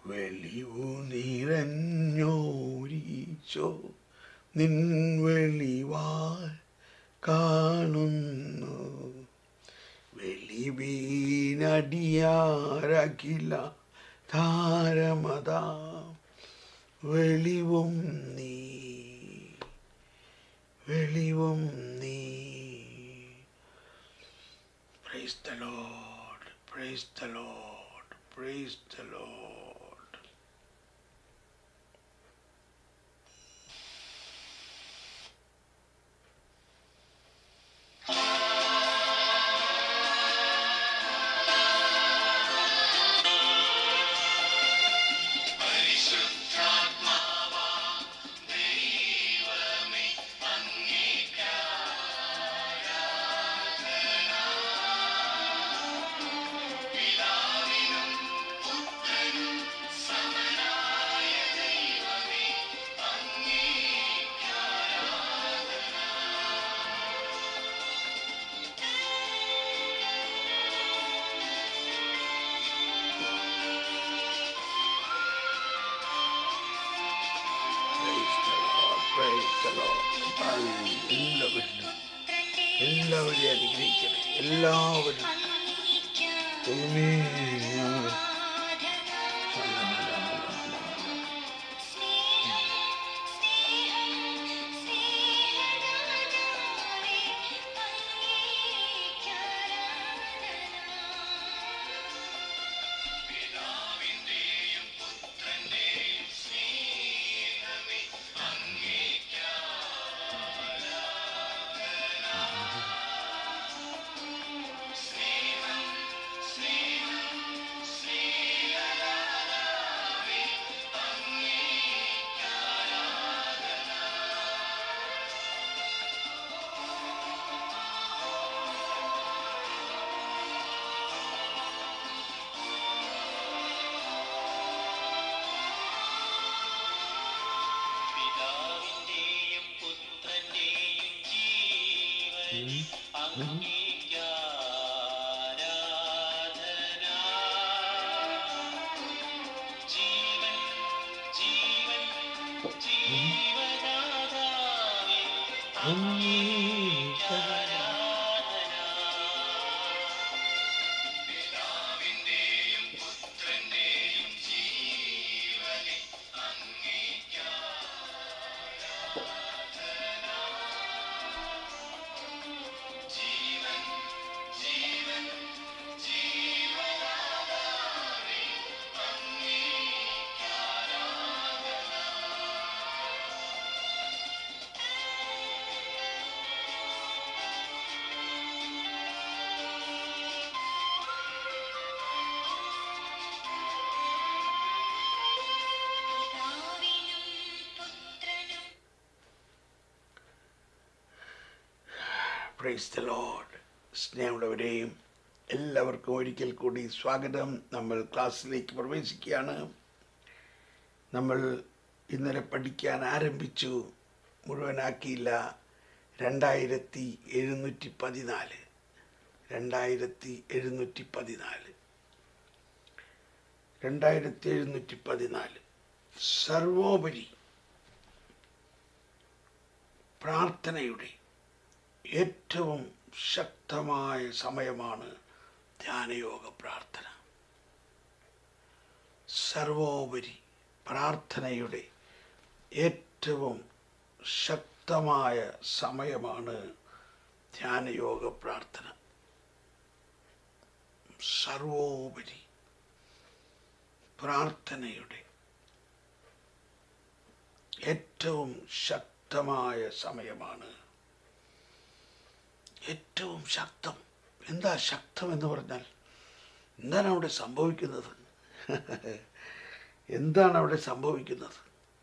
വെളിവു നിറഞ്ഞോരീശോ നിൻ വെളിവാൽ കാണുന്നു വെളിവീനടിയാരകില താരമതാ വെളിവും നീ വെളിവും നീ Praise the Lord, praise the Lord, praise the Lord. Praise the Lord, praise the Lord. എല്ലാവരിലും എല്ലാവരെയും അനുഗ്രഹിക്കണേ എല്ലാവരും ദൈവമേ, ഞങ്ങൾ പിതാവിന്റെയും പുത്രന്റെയും ജീവൻ അങ്ങേക്കാരാധന ജീവൻ ജീവൻ ജീവനാഥാവേ അങ്ങേക്കാരാധന പിതാവിന്റെയും പുത്രന്റെയും ജീവനെ ജീവൻ ജീവൻ ജീവനാഥാവേ പിതാവിനും പുത്രനും പ്രൈസ് ദ ലോഡ് സ്നേഹമുള്ളവരെയും എല്ലാവർക്കും ഒരിക്കൽ കൂടി സ്വാഗതം നമ്മൾ ക്ലാസ്സിലേക്ക് പ്രവേശിക്കുകയാണ് നമ്മൾ ഇന്നലെ പഠിക്കാൻ ആരംഭിച്ചു മുഴുവനാക്കിയില്ല രണ്ടായിരത്തി എഴുന്നൂറ്റി പതിനാല് രണ്ടായിരത്തി എഴുന്നൂറ്റി പതിനാല് രണ്ടായിരത്തി എഴുന്നൂറ്റി പതിനാല് സർവോപരി പ്രാർത്ഥനയുടെ ഏറ്റവും ശക്തമായ സമയമാണ് ധ്യാനയോഗ പ്രാർത്ഥന സർവോപരി പ്രാർത്ഥനയുടെ ഏറ്റവും ശക്തമായ സമയമാണ് ധ്യാനയോഗ പ്രാർത്ഥന സർവോപരി പ്രാർത്ഥനയുടെ ഏറ്റവും ശക്തമായ സമയമാണ് ഏറ്റവും ശക്തം എന്താ ശക്തം എന്ന് പറഞ്ഞാൽ എന്താണ് അവിടെ സംഭവിക്കുന്നത് എന്താണ് അവിടെ സംഭവിക്കുന്നത്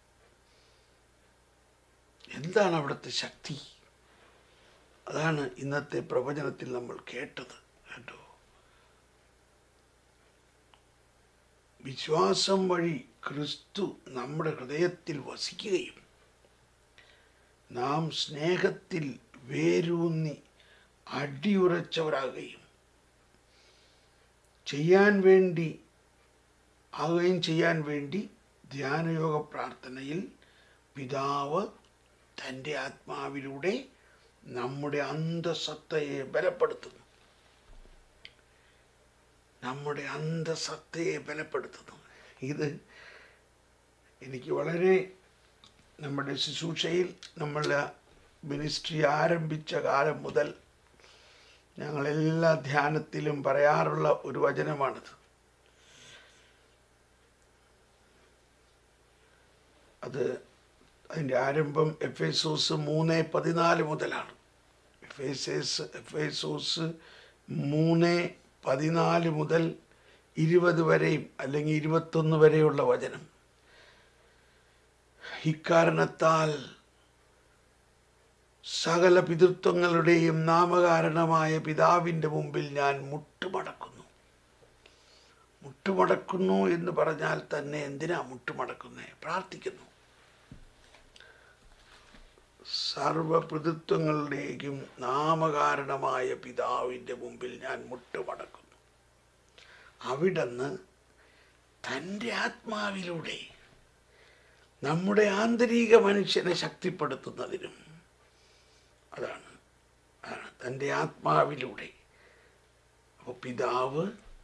എന്താണ് അവിടുത്തെ ശക്തി അതാണ് ഇന്നത്തെ പ്രവചനത്തിൽ നമ്മൾ കേട്ടത് കേട്ടോ വിശ്വാസം വഴി ക്രിസ്തു നമ്മുടെ ഹൃദയത്തിൽ വസിക്കുകയും നാം സ്നേഹത്തിൽ വേരൂന്നി അടിയുറച്ചവരാകുകയും ചെയ്യാൻ വേണ്ടി ആകുകയും ചെയ്യാൻ വേണ്ടി ധ്യാനയോഗ പ്രാർത്ഥനയിൽ പിതാവ് തൻ്റെ ആത്മാവിലൂടെ നമ്മുടെ അന്തസത്തയെ ബലപ്പെടുത്തുന്നു നമ്മുടെ അന്തസത്തയെ ബലപ്പെടുത്തുന്നു ഇത് എനിക്ക് വളരെ നമ്മുടെ ശുശ്രൂഷയിൽ നമ്മൾ മിനിസ്ട്രി ആരംഭിച്ച കാലം മുതൽ ഞങ്ങളെല്ലാ ധ്യാനത്തിലും പറയാറുള്ള ഒരു വചനമാണിത് അത് അതിൻ്റെ ആരംഭം എഫ് എസോസ് മൂന്ന് പതിനാല് മുതലാണ് എഫ് എസ് എഫ് എസോസ് മൂന്ന് പതിനാല് മുതൽ ഇരുപത് വരെയും അല്ലെങ്കിൽ ഇരുപത്തൊന്ന് വരെയുള്ള വചനം ഇക്കാരണത്താൽ സകല പിതൃത്വങ്ങളുടെയും നാമകാരണമായ പിതാവിൻ്റെ മുമ്പിൽ ഞാൻ മുട്ടുമടക്കുന്നു മുട്ടുമടക്കുന്നു എന്ന് പറഞ്ഞാൽ തന്നെ എന്തിനാ മുട്ടുമടക്കുന്നേ പ്രാർത്ഥിക്കുന്നു സർവപിതൃത്വങ്ങളുടെയും നാമകാരണമായ പിതാവിൻ്റെ മുമ്പിൽ ഞാൻ മുട്ടുമടക്കുന്നു അവിടുന്ന് തൻ്റെ ആത്മാവിലൂടെ നമ്മുടെ ആന്തരിക മനുഷ്യനെ ശക്തിപ്പെടുത്തുന്നതിനും അതാണ് അതാണ് തൻ്റെ ആത്മാവിലൂടെ അപ്പോൾ പിതാവ്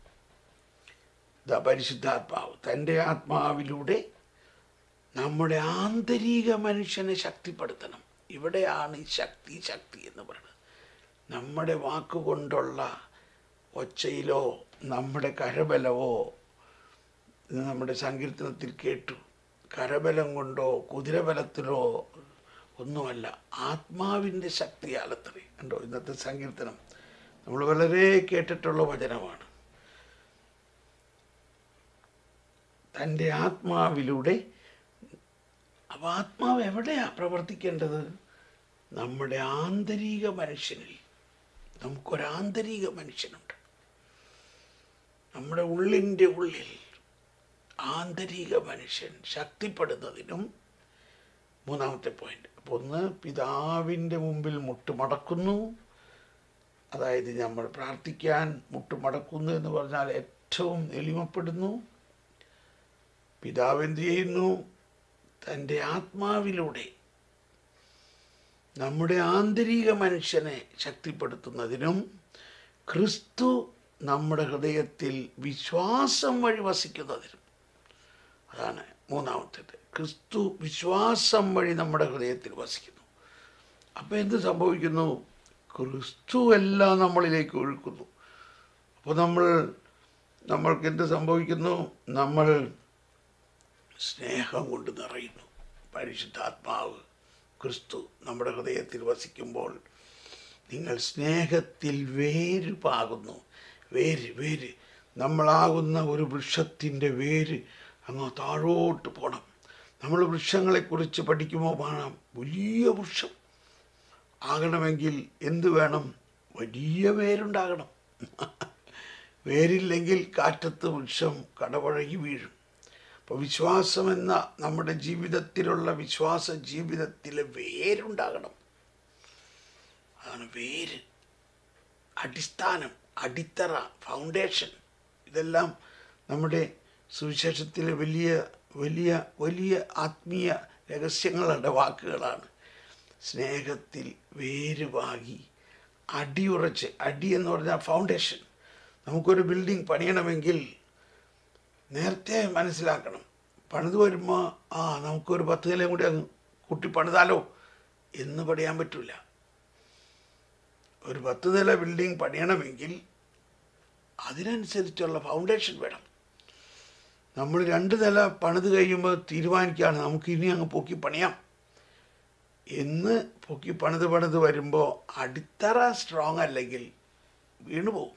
ദാ പരിശുദ്ധാത്മാവ് തൻ്റെ ആത്മാവിലൂടെ നമ്മുടെ ആന്തരിക മനുഷ്യനെ ശക്തിപ്പെടുത്തണം ഇവിടെയാണ് ഈ ശക്തി ശക്തി എന്ന് പറയുന്നത് നമ്മുടെ വാക്കുകൊണ്ടുള്ള ഒച്ചയിലോ നമ്മുടെ കരബലമോ ഇത് നമ്മുടെ സങ്കീർത്തനത്തിൽ കേട്ടു കരബലം കൊണ്ടോ കുതിരബലത്തിലോ ഒന്നുമല്ല ആത്മാവിൻ്റെ ശക്തിയാലത്രേ കണ്ടോ ഇന്നത്തെ സങ്കീർത്തനം നമ്മൾ വളരെ കേട്ടിട്ടുള്ള വചനമാണ് തൻ്റെ ആത്മാവിലൂടെ അപ്പോൾ ആത്മാവ് എവിടെയാ പ്രവർത്തിക്കേണ്ടത് നമ്മുടെ ആന്തരിക മനുഷ്യനിൽ നമുക്കൊരാന്തരിക മനുഷ്യനുണ്ട് നമ്മുടെ ഉള്ളിൻ്റെ ഉള്ളിൽ ആന്തരിക മനുഷ്യൻ ശക്തിപ്പെടുന്നതിനും മൂന്നാമത്തെ പോയിന്റ് അപ്പോൾ ഒന്ന് പിതാവിൻ്റെ മുമ്പിൽ മുട്ടുമടക്കുന്നു അതായത് നമ്മൾ പ്രാർത്ഥിക്കാൻ മുട്ടുമടക്കുന്നു എന്ന് പറഞ്ഞാൽ ഏറ്റവും എളിമപ്പെടുന്നു പിതാവ് എന്ത് ചെയ്യുന്നു തൻ്റെ ആത്മാവിലൂടെ നമ്മുടെ ആന്തരിക മനുഷ്യനെ ശക്തിപ്പെടുത്തുന്നതിനും ക്രിസ്തു നമ്മുടെ ഹൃദയത്തിൽ വിശ്വാസം വഴി വസിക്കുന്നതിനും അതാണ് മൂന്നാമത്തേത് ക്രിസ്തു വിശ്വാസം വഴി നമ്മുടെ ഹൃദയത്തിൽ വസിക്കുന്നു അപ്പോൾ എന്ത് സംഭവിക്കുന്നു ക്രിസ്തു എല്ലാം നമ്മളിലേക്ക് ഒഴുക്കുന്നു അപ്പോൾ നമ്മൾ നമ്മൾക്ക് എന്ത് സംഭവിക്കുന്നു നമ്മൾ സ്നേഹം കൊണ്ട് നിറയുന്നു പരിശുദ്ധാത്മാവ് ക്രിസ്തു നമ്മുടെ ഹൃദയത്തിൽ വസിക്കുമ്പോൾ നിങ്ങൾ സ്നേഹത്തിൽ വേര് പാകുന്നു വേര് വേര് നമ്മളാകുന്ന ഒരു വൃക്ഷത്തിൻ്റെ വേര് അങ്ങ് താഴോട്ട് പോകണം നമ്മൾ വൃക്ഷങ്ങളെക്കുറിച്ച് പഠിക്കുമ്പോൾ വേണം വലിയ വൃക്ഷം ആകണമെങ്കിൽ എന്ത് വേണം വലിയ വേരുണ്ടാകണം വേരില്ലെങ്കിൽ കാറ്റത്ത് വൃക്ഷം കടപഴകി വീഴും അപ്പോൾ വിശ്വാസം എന്ന നമ്മുടെ ജീവിതത്തിലുള്ള വിശ്വാസ ജീവിതത്തിലെ വേരുണ്ടാകണം അതാണ് വേര് അടിസ്ഥാനം അടിത്തറ ഫൗണ്ടേഷൻ ഇതെല്ലാം നമ്മുടെ സുവിശേഷത്തിലെ വലിയ വലിയ വലിയ ആത്മീയ രഹസ്യങ്ങളുടെ വാക്കുകളാണ് സ്നേഹത്തിൽ വേരുവാകി അടിയുറച്ച് അടി എന്ന് പറഞ്ഞാൽ ഫൗണ്ടേഷൻ നമുക്കൊരു ബിൽഡിംഗ് പണിയണമെങ്കിൽ നേരത്തെ മനസ്സിലാക്കണം പണിത് വരുമ്പോൾ ആ നമുക്കൊരു പത്ത് നിലയും കൂടി അങ്ങ് കൂട്ടി പണിതാലോ എന്ന് പണിയാൻ പറ്റില്ല ഒരു പത്ത് നില ബിൽഡിംഗ് പണിയണമെങ്കിൽ അതിനനുസരിച്ചുള്ള ഫൗണ്ടേഷൻ വേണം നമ്മൾ രണ്ട് നില പണിത് കഴിയുമ്പോൾ തീരുമാനിക്കുകയാണ് നമുക്ക് ഇനി അങ്ങ് പൊക്കി പണിയാം എന്ന് പൊക്കി പണിത് പണിത് വരുമ്പോൾ അടിത്തറ സ്ട്രോങ് അല്ലെങ്കിൽ വീണു പോകും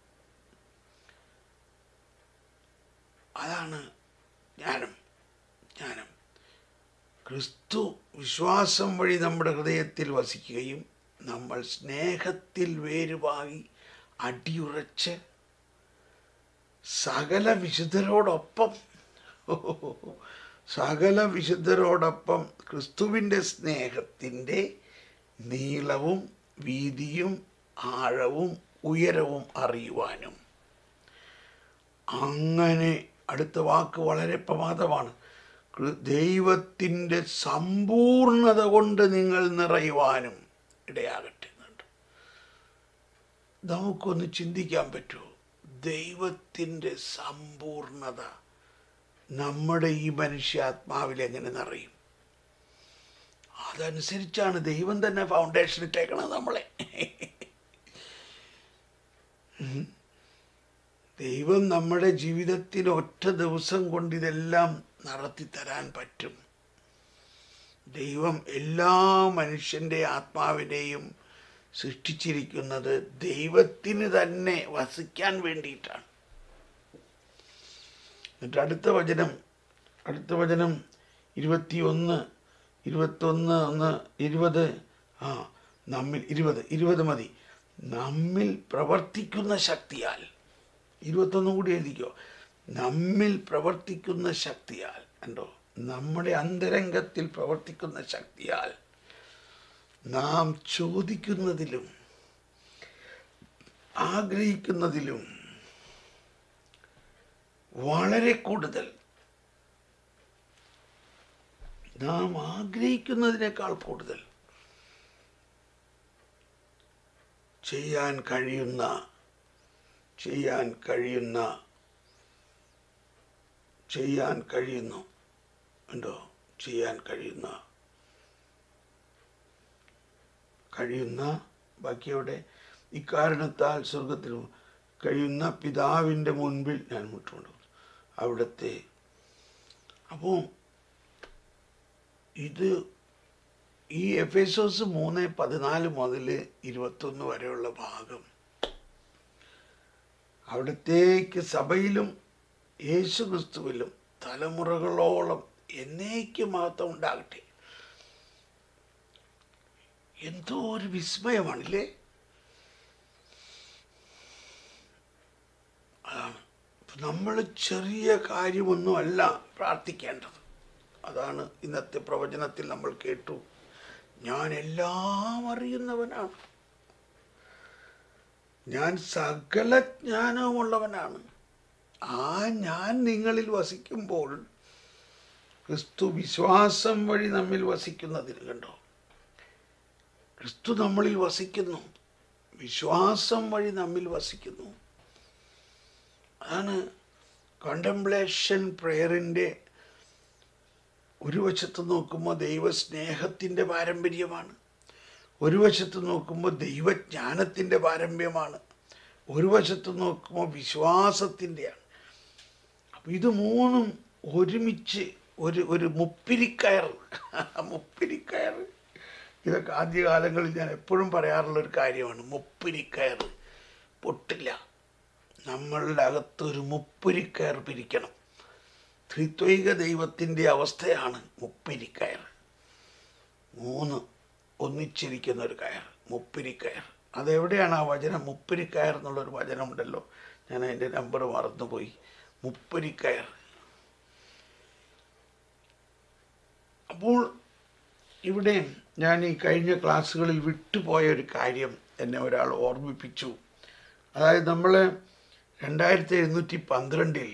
അതാണ് ജ്ഞാനം ജ്ഞാനം ക്രിസ്തു വിശ്വാസം വഴി നമ്മുടെ ഹൃദയത്തിൽ വസിക്കുകയും നമ്മൾ സ്നേഹത്തിൽ വേരുവായി അടിയുറച്ച് സകല വിശുദ്ധരോടൊപ്പം സകല വിശുദ്ധരോടൊപ്പം ക്രിസ്തുവിൻ്റെ സ്നേഹത്തിൻ്റെ നീളവും വീതിയും ആഴവും ഉയരവും അറിയുവാനും അങ്ങനെ അടുത്ത വാക്ക് വളരെ പ്രമാദമാണ് കൃ- ദൈവത്തിൻ്റെ സമ്പൂർണത കൊണ്ട് നിങ്ങൾ നിറയുവാനും ഇടയാകട്ടെ എന്നുണ്ട് നമുക്കൊന്ന് ചിന്തിക്കാൻ പറ്റുമോ ദൈവത്തിൻ്റെ സമ്പൂർണത നമ്മുടെ ഈ മനുഷ്യാത്മാവിൽ എങ്ങനെ നിറയും അതനുസരിച്ചാണ് ദൈവം തന്നെ ഫൗണ്ടേഷൻ ഇട്ടേക്കണത് നമ്മളെ ഉം. ദൈവം നമ്മുടെ ജീവിതത്തിൽ ഒറ്റ ദിവസം കൊണ്ട് ഇതെല്ലാം നടത്തി തരാൻ പറ്റും ദൈവം എല്ലാ മനുഷ്യൻ്റെ ആത്മാവിനെയും സൃഷ്ടിച്ചിരിക്കുന്നത് ദൈവത്തിന് തന്നെ വസിക്കാൻ വേണ്ടിയിട്ടാണ് എന്നിട്ട് അടുത്ത വചനം അടുത്ത വചനം ഇരുപത്തിയൊന്ന് ഇരുപത്തൊന്ന് ഒന്ന് ഇരുപത് ആ നമ്മിൽ ഇരുപത് ഇരുപത് മതി നമ്മിൽ പ്രവർത്തിക്കുന്ന ശക്തിയാൽ ഇരുപത്തൊന്നും കൂടി എഴുതിക്കോ നമ്മിൽ പ്രവർത്തിക്കുന്ന ശക്തിയാൽ കണ്ടോ നമ്മുടെ അന്തരംഗത്തിൽ പ്രവർത്തിക്കുന്ന ശക്തിയാൽ നാം ചോദിക്കുന്നതിലും ആഗ്രഹിക്കുന്നതിലും വളരെ കൂടുതൽ നാം ആഗ്രഹിക്കുന്നതിനേക്കാൾ കൂടുതൽ ചെയ്യാൻ കഴിയുന്ന ചെയ്യാൻ കഴിയുന്ന ചെയ്യാൻ കഴിയുന്നു ഉണ്ടോ ചെയ്യാൻ കഴിയുന്ന കഴിയുന്ന ബാക്കിയവിടെ ഇക്കാരണത്താൽ സ്വർഗത്തിൽ കഴിയുന്ന പിതാവിൻ്റെ മുൻപിൽ ഞാൻ മുട്ടുകൊണ്ട് അവിടുത്തെ അപ്പോൾ ഇത് ഈ എഫ് എസ് മൂന്ന് പതിനാല് മുതൽ ഇരുപത്തൊന്ന് വരെയുള്ള ഭാഗം അവിടത്തേക്ക് സഭയിലും യേശു ക്രിസ്തുവിലും തലമുറകളോളം എന്നേക്ക് മഹത്വം ഉണ്ടാകട്ടെ എന്തോ ഒരു വിസ്മയമാണല്ലേ അതാണ് നമ്മൾ ചെറിയ കാര്യമൊന്നും അല്ല പ്രാർത്ഥിക്കേണ്ടത് അതാണ് ഇന്നത്തെ പ്രവചനത്തിൽ നമ്മൾ കേട്ടു ഞാൻ എല്ലാം അറിയുന്നവനാണ് ഞാൻ സകല ജ്ഞാനവുമുള്ളവനാണ് ആ ഞാൻ നിങ്ങളിൽ വസിക്കുമ്പോൾ ക്രിസ്തു വിശ്വാസം വഴി നമ്മിൽ വസിക്കുന്നതിന് കണ്ടോ ക്രിസ്തു നമ്മളിൽ വസിക്കുന്നു വിശ്വാസം വഴി നമ്മിൽ വസിക്കുന്നു അതാണ് കണ്ടംപ്ലേഷൻ പ്രേയറിൻ്റെ ഒരു വശത്ത് നോക്കുമ്പോൾ ദൈവസ്നേഹത്തിൻ്റെ പാരമ്പര്യമാണ് ഒരു വശത്ത് നോക്കുമ്പോൾ ദൈവജ്ഞാനത്തിൻ്റെ പാരമ്പര്യമാണ് ഒരു വശത്ത് നോക്കുമ്പോൾ വിശ്വാസത്തിൻ്റെയാണ് അപ്പം ഇത് മൂന്നും ഒരുമിച്ച് ഒരു ഒരു മുപ്പിരിക്കയർ മുപ്പിരിക്കയർ ഇതൊക്കെ ആദ്യകാലങ്ങളിൽ ഞാൻ എപ്പോഴും പറയാറുള്ള ഒരു കാര്യമാണ് മുപ്പിരിക്കയർ പൊട്ടില്ല നമ്മളുടെ അകത്ത് ഒരു മുപ്പിരിക്കയർ പിരിക്കണം ത്രിത്വൈക ദൈവത്തിൻ്റെ അവസ്ഥയാണ് മുപ്പിരിക്കയർ മൂന്ന് ഒന്നിച്ചിരിക്കുന്ന ഒരു കയർ മുപ്പിരിക്കയർ അതെവിടെയാണ് ആ വചനം മുപ്പിരിക്കയർ എന്നുള്ളൊരു വചനമുണ്ടല്ലോ ഞാൻ അതിൻ്റെ നമ്പർ മറന്നുപോയി മുപ്പിരിക്കയർ അപ്പോൾ ഇവിടെ ഞാൻ ഈ കഴിഞ്ഞ ക്ലാസ്സുകളിൽ വിട്ടുപോയ ഒരു കാര്യം എന്നെ ഒരാൾ ഓർമ്മിപ്പിച്ചു അതായത് നമ്മൾ രണ്ടായിരത്തി എഴുന്നൂറ്റി പന്ത്രണ്ടിൽ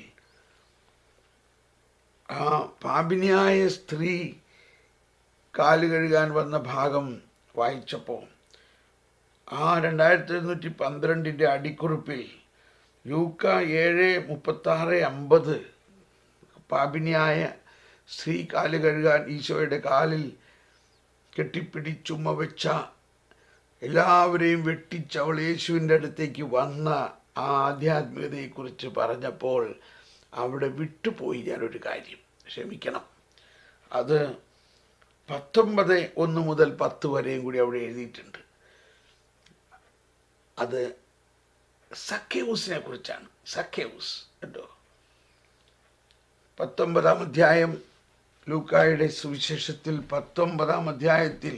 ആ പാപിനിയായ സ്ത്രീ കാല് കഴുകാൻ വന്ന ഭാഗം വായിച്ചപ്പോൾ ആ രണ്ടായിരത്തി എഴുന്നൂറ്റി പന്ത്രണ്ടിൻ്റെ അടിക്കുറിപ്പിൽ ലൂക്ക ഏഴ് മുപ്പത്താറ് അമ്പത് പാപിനിയായ സ്ത്രീ കാല് കഴുകാൻ ഈശോയുടെ കാലിൽ കെട്ടിപ്പിടിച്ചുമ്മ വെച്ച എല്ലാവരെയും വെട്ടിച്ച് അവൾ യേശുവിൻ്റെ അടുത്തേക്ക് വന്ന ആ ആധ്യാത്മികതയെക്കുറിച്ച് പറഞ്ഞപ്പോൾ അവിടെ വിട്ടുപോയി ഞാനൊരു കാര്യം ക്ഷമിക്കണം അത് പത്തൊമ്പത് ഒന്ന് മുതൽ പത്ത് വരെയും കൂടി അവിടെ എഴുതിയിട്ടുണ്ട് അത് സഖ്യൂസിനെ കുറിച്ചാണ് സഖ്യൂസ് കേട്ടോ പത്തൊമ്പതാം അധ്യായം ലൂക്കായുടെ സുവിശേഷത്തിൽ പത്തൊമ്പതാം അധ്യായത്തിൽ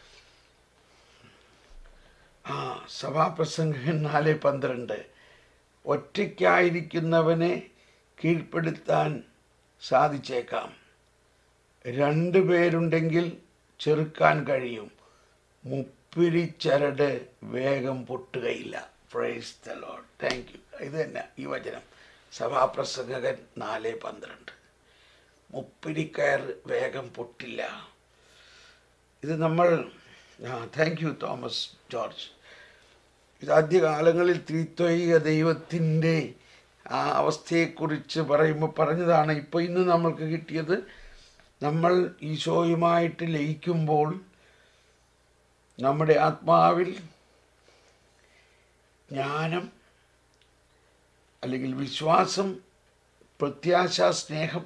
ആ സഭാപ്രസംഗൻ നാല് പന്ത്രണ്ട് ഒറ്റയ്ക്കായിരിക്കുന്നവനെ കീഴ്പ്പെടുത്താൻ സാധിച്ചേക്കാം രണ്ട് പേരുണ്ടെങ്കിൽ ചെറുക്കാൻ കഴിയും മുപ്പിരി ചരട് വേഗം പൊട്ടുകയില്ല praise the lord thank you ഇത് തന്നെ ഈ വചനം സഭാപ്രസംഗകൻ നാല് പന്ത്രണ്ട് മുപ്പിരിക്കയർ വേഗം പൊട്ടില്ല ഇത് നമ്മൾ താങ്ക് യു തോമസ് ജോർജ് ഇത് ആദ്യകാലങ്ങളിൽ ത്രിത്വൈക ദൈവത്തിൻ്റെ ആ അവസ്ഥയെക്കുറിച്ച് പറയുമ്പോൾ പറഞ്ഞതാണ് ഇപ്പോൾ ഇന്ന് നമ്മൾക്ക് കിട്ടിയത് നമ്മൾ ഈശോയുമായിട്ട് ലയിക്കുമ്പോൾ നമ്മുടെ ആത്മാവിൽ ജ്ഞാനം അല്ലെങ്കിൽ വിശ്വാസം പ്രത്യാശ സ്നേഹം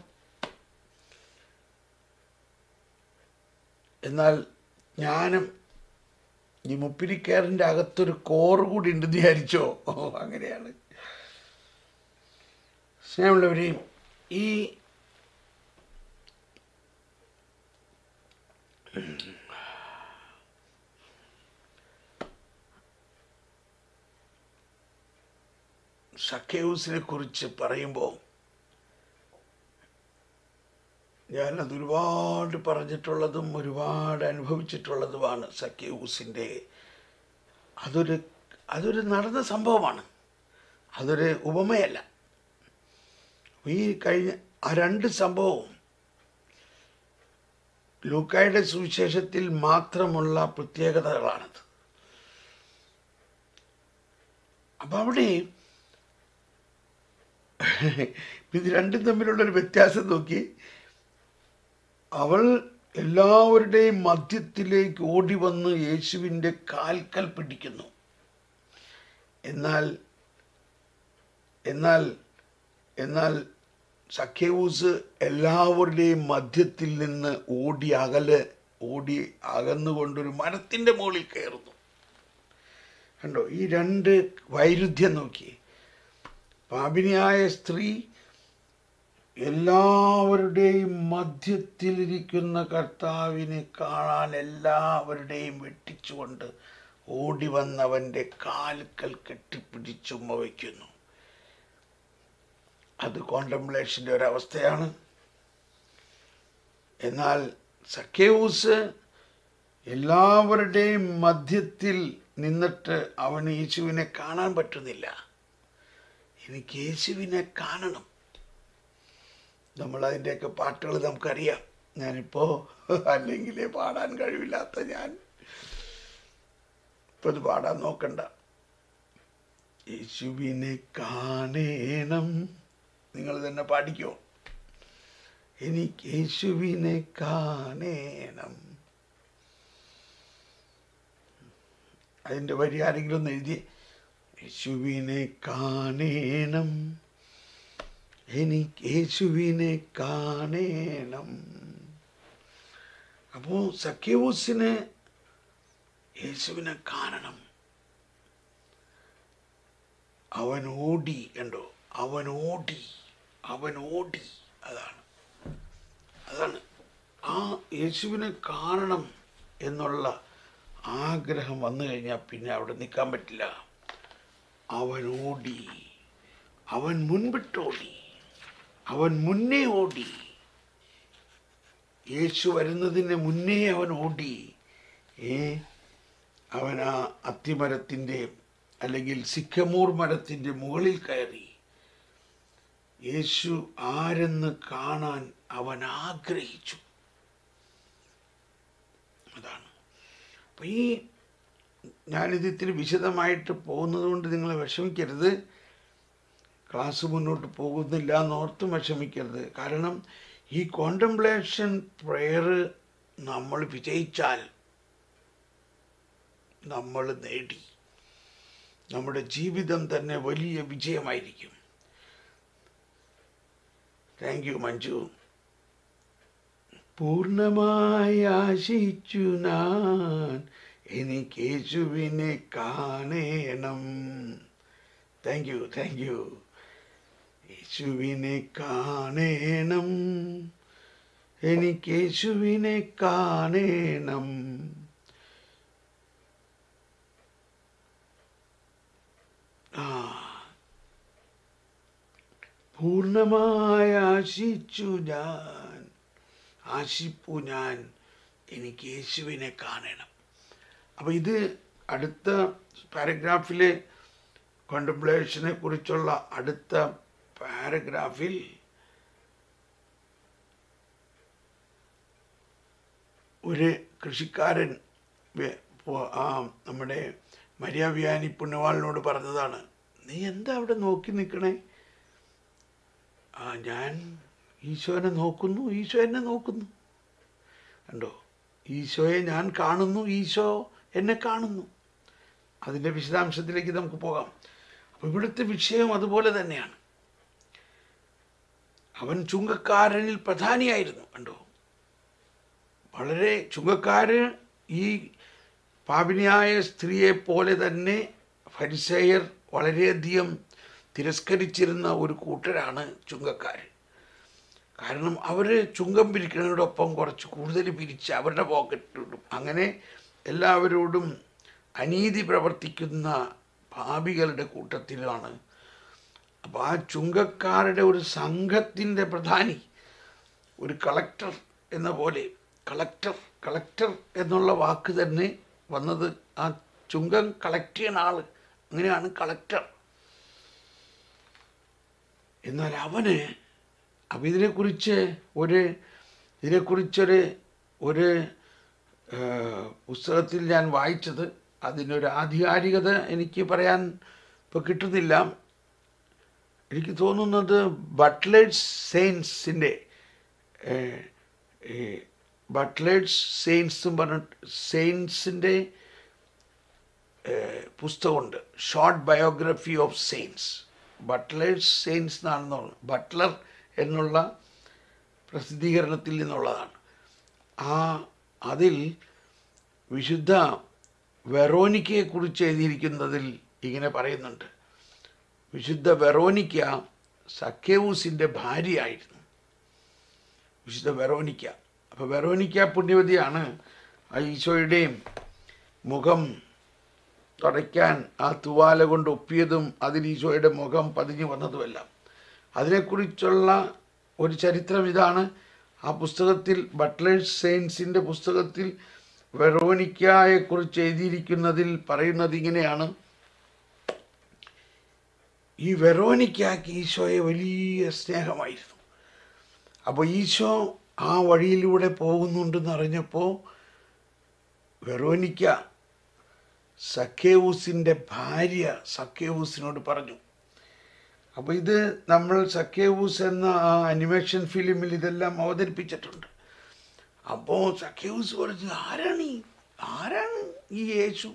എന്നാൽ ജ്ഞാനം ഈ മുപ്പിരിക്കയറിൻ്റെ അകത്തൊരു കോറ് കൂടി ഉണ്ട് വിചാരിച്ചോ ഓ അങ്ങനെയാണ് സ്നേഹമുള്ളവരെയും ഈ സഖ്യൂസിനെ കുറിച്ച് പറയുമ്പോൾ ഞാനത് ഒരുപാട് പറഞ്ഞിട്ടുള്ളതും ഒരുപാട് അനുഭവിച്ചിട്ടുള്ളതുമാണ് സഖ്യൂസിൻ്റെ അതൊരു അതൊരു നടന്ന സംഭവമാണ് അതൊരു ഉപമയല്ല ഈ കഴിഞ്ഞ ആ രണ്ട് സംഭവവും ലൂക്കായുടെ സുവിശേഷത്തിൽ മാത്രമുള്ള പ്രത്യേകതകളാണത് അപ്പം അവിടെ ഇത് രണ്ടും തമ്മിലുള്ളൊരു വ്യത്യാസം നോക്കി അവൾ എല്ലാവരുടെയും മധ്യത്തിലേക്ക് ഓടി വന്ന് യേശുവിൻ്റെ കാൽക്കൽ പിടിക്കുന്നു എന്നാൽ എന്നാൽ എന്നാൽ സഖ്യവൂസ് എല്ലാവരുടെയും മധ്യത്തിൽ നിന്ന് ഓടി അകല് ഓടി അകന്നുകൊണ്ടൊരു മരത്തിൻ്റെ മുകളിൽ കയറുന്നു കണ്ടോ ഈ രണ്ട് വൈരുദ്ധ്യം നോക്കി പാപിനിയായ സ്ത്രീ എല്ലാവരുടെയും മധ്യത്തിലിരിക്കുന്ന കർത്താവിനെ കാണാൻ എല്ലാവരുടെയും വെട്ടിച്ചുകൊണ്ട് ഓടി വന്നവൻ്റെ കാൽക്കൽ കെട്ടിപ്പിടിച്ചുമ്മ വയ്ക്കുന്നു അത് കോണ്ടംപ്ലേഷൻ്റെ ഒരവസ്ഥയാണ് എന്നാൽ സഖ്യവൂസ് എല്ലാവരുടെയും മധ്യത്തിൽ നിന്നിട്ട് അവന് യേശുവിനെ കാണാൻ പറ്റുന്നില്ല എനിക്ക് യേശുവിനെ കാണണം നമ്മൾ അതിൻ്റെയൊക്കെ പാട്ടുകൾ നമുക്കറിയാം ഞാനിപ്പോൾ അല്ലെങ്കിലേ പാടാൻ കഴിവില്ലാത്ത ഞാൻ ഇപ്പം ഇത് പാടാൻ നോക്കണ്ട യേശുവിനെ കാണേണം നിങ്ങൾ തന്നെ പാടിക്കോ എനിക്ക് യേശുവിനെ കാണേണം അതിൻ്റെ വരി ആരെങ്കിലും ഒന്ന് എഴുതി യേശുവിനെ കാണേണം എനിക്ക് യേശുവിനെ കാണേണം അപ്പോൾ സഖ്യവൂസിന് യേശുവിനെ കാണണം അവൻ ഓടി കണ്ടോ അവൻ ഓടി അവൻ ഓടി അതാണ് അതാണ് ആ യേശുവിനെ കാണണം എന്നുള്ള ആഗ്രഹം വന്നു കഴിഞ്ഞാൽ പിന്നെ അവിടെ നിൽക്കാൻ പറ്റില്ല അവൻ ഓടി അവൻ മുൻപിട്ടോടി അവൻ മുന്നേ ഓടി യേശു വരുന്നതിന് മുന്നേ അവൻ ഓടി ഏ അവൻ ആ അത്തിമരത്തിൻ്റെ അല്ലെങ്കിൽ സിക്കമൂർ മരത്തിൻ്റെ മുകളിൽ കയറി യേശു ആരെന്ന് കാണാൻ അവൻ ആഗ്രഹിച്ചു അതാണ് അപ്പം ഈ ഞാനിത് ഇത്തിരി വിശദമായിട്ട് പോകുന്നത് കൊണ്ട് നിങ്ങൾ വിഷമിക്കരുത് ക്ലാസ് മുന്നോട്ട് പോകുന്നില്ല എന്നോർത്തും വിഷമിക്കരുത് കാരണം ഈ കോണ്ടംപ്ലേഷൻ പ്രെയർ നമ്മൾ വിജയിച്ചാൽ നമ്മൾ നേടി നമ്മുടെ ജീവിതം തന്നെ വലിയ വിജയമായിരിക്കും താങ്ക് യു മഞ്ജു പൂർണ്ണമായി ആശിച്ചു ഞാൻ എനിക്ക് യേശുവിനെ കാണേണം താങ്ക് യു താങ്ക് യു യേശുവിനെ കാണേണം എനിക്ക് യേശുവിനെ കാണേണം ആ പൂർണ്ണമായി ആശിച്ചു ഞാൻ ആശിപ്പു ഞാൻ എനിക്ക് യേശുവിനെ കാണണം അപ്പോൾ ഇത് അടുത്ത പാരഗ്രാഫിലെ കോണ്ടംപ്ലേഷനെ കുറിച്ചുള്ള അടുത്ത പാരഗ്രാഫിൽ ഒരു കൃഷിക്കാരൻ വെ- പോ- ആ നമ്മുടെ മര്യാവ്യാനി പുണ്യവാളിനോട് പറഞ്ഞതാണ് നീ എന്താ അവിടെ നോക്കി നിൽക്കണേ ആ ഞാൻ ഈശോനെ നോക്കുന്നു ഈശോ എന്നെ നോക്കുന്നു കണ്ടോ ഈശോയെ ഞാൻ കാണുന്നു ഈശോ എന്നെ കാണുന്നു അതിൻ്റെ വിശദാംശത്തിലേക്ക് നമുക്ക് പോകാം അപ്പോൾ ഇവിടുത്തെ വിഷയം അതുപോലെ തന്നെയാണ് അവൻ ചുങ്കക്കാരനിൽ പ്രധാനിയായിരുന്നു കണ്ടോ വളരെ ചുങ്കക്കാര് ഈ പാപിനിയായ സ്ത്രീയെ പോലെ തന്നെ ഫരിസേയർ വളരെയധികം തിരസ്കരിച്ചിരുന്ന ഒരു കൂട്ടരാണ് ചുങ്കക്കാർ കാരണം അവർ ചുങ്കം പിരിക്കുന്നതിനോടൊപ്പം കുറച്ച് കൂടുതൽ പിരിച്ച് അവരുടെ പോക്കറ്റിലിടും അങ്ങനെ എല്ലാവരോടും അനീതി പ്രവർത്തിക്കുന്ന പാപികളുടെ കൂട്ടത്തിലാണ് അപ്പോൾ ആ ചുങ്കക്കാരുടെ ഒരു സംഘത്തിൻ്റെ പ്രധാനി ഒരു കളക്ടർ എന്ന പോലെ കളക്ടർ കളക്ടർ എന്നുള്ള വാക്ക് തന്നെ വന്നത് ആ ചുങ്കം കളക്ട് ചെയ്യുന്ന ആള് അങ്ങനെയാണ് കളക്ടർ എന്നാൽ അവന് അപ്പം ഇതിനെക്കുറിച്ച് ഒരു ഇതിനെക്കുറിച്ചൊരു ഒരു ആ, പുസ്തകത്തിൽ ഞാൻ വായിച്ചത് അതിനൊരു ആധികാരികത എനിക്ക് പറയാൻ ഇപ്പോൾ കിട്ടുന്നില്ല എനിക്ക് തോന്നുന്നത് ബട്ട്ലേഡ്സ് സെയിൻസിൻ്റെ ബട്ട്ലേഡ്സ് സെയിൻസും പറഞ്ഞിട്ട് സെയിൻസിൻ്റെ പുസ്തകമുണ്ട് short biography of saints Butler's saints എന്നാണെന്ന് തോന്നുന്നു ബട്ട്ലർ എന്നുള്ള പ്രസിദ്ധീകരണത്തിൽ നിന്നുള്ളതാണ് ആ അതിൽ വിശുദ്ധ വെറോനിക്കയെക്കുറിച്ച് എഴുതിയിരിക്കുന്നതിൽ ഇങ്ങനെ പറയുന്നുണ്ട് വിശുദ്ധ വെറോനിക്ക സക്കേവൂസിൻ്റെ ഭാര്യയായിരുന്നു വിശുദ്ധ വെറോനിക്ക അപ്പോൾ വെറോനിക്ക പുണ്യവതിയാണ് ആ ഈശോയുടെയും മുഖം തുടയ്ക്കാൻ ആ തുവാല കൊണ്ട് ഒപ്പിയതും അതിൽ ഈശോയുടെ മുഖം പതിഞ്ഞു വന്നതുമെല്ലാം അതിനെക്കുറിച്ചുള്ള ഒരു ചരിത്രം ഇതാണ് ആ പുസ്തകത്തിൽ ബട്ട്ലേഴ്സ് സെയിൻസിൻ്റെ പുസ്തകത്തിൽ വെറോനിക്കയെക്കുറിച്ച് എഴുതിയിരിക്കുന്നതിൽ പറയുന്നത് ഇങ്ങനെയാണ് ഈ വെറോനിക്കയ്ക്ക് ഈശോയെ വലിയ സ്നേഹമായിരുന്നു അപ്പോൾ ഈശോ ആ വഴിയിലൂടെ പോകുന്നുണ്ടെന്ന് അറിഞ്ഞപ്പോൾ വെറോനിക്ക സക്കേവൂസിൻ്റെ ഭാര്യ സക്കേവൂസിനോട് പറഞ്ഞു അപ്പോൾ ഇത് നമ്മൾ സക്കേവൂസ് എന്ന ആ അനിമേഷൻ ഫിലിമിൽ ഇതെല്ലാം അവതരിപ്പിച്ചിട്ടുണ്ട് അപ്പോൾ സക്കേവൂസ് പറഞ്ഞു ആരാണ് ഈ ആരാണ് ഈ യേശു